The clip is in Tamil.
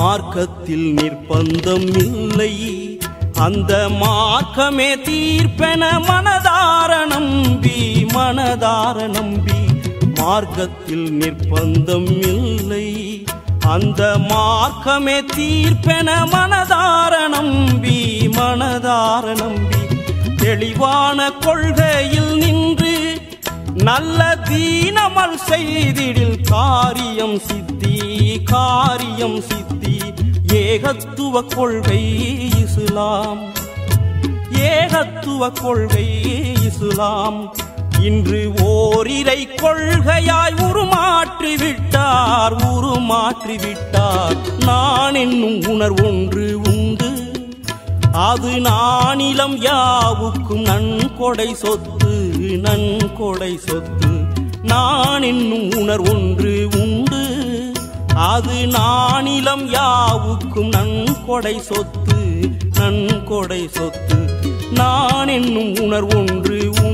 மார்க்கத்தில் நிர்பந்தம் இல்லை அந்த மார்க்கமே தீர்ப்பென மனதார நம்பி மனதார நம்பி மார்க்கத்தில் நிர்பந்தம் இல்லை அந்த மார்க்கமே தீர்ப்பென மனதார நம்பி மனதார நம்பி தெளிவான கொள்கையில் நின்று நல்ல தீனமல் செய்திடில் காரியம் சித்தி காரியம் சித்தி ஏகத்துவ கொள்கை இஸ்லாம் ஏகத்துவ கொள்கை இஸ்லாம் இன்று ஓரிரை கொள்கையாய் உருமாற்றி விட்டார் உருமாற்றி விட்டார் நான் என்னும் உணர்வொன்று உண்டு அது நானிலம் யாவுக்கும் நன்கொடை சொத்து நன்கொடை சொத்து நான் என்னும் உணர்வொன்று உண்டு அது நானிலம் யாவுக்கும் நன்கொடை சொத்து நன்கொடை சொத்து நான் என்னும் உணர்வொன்று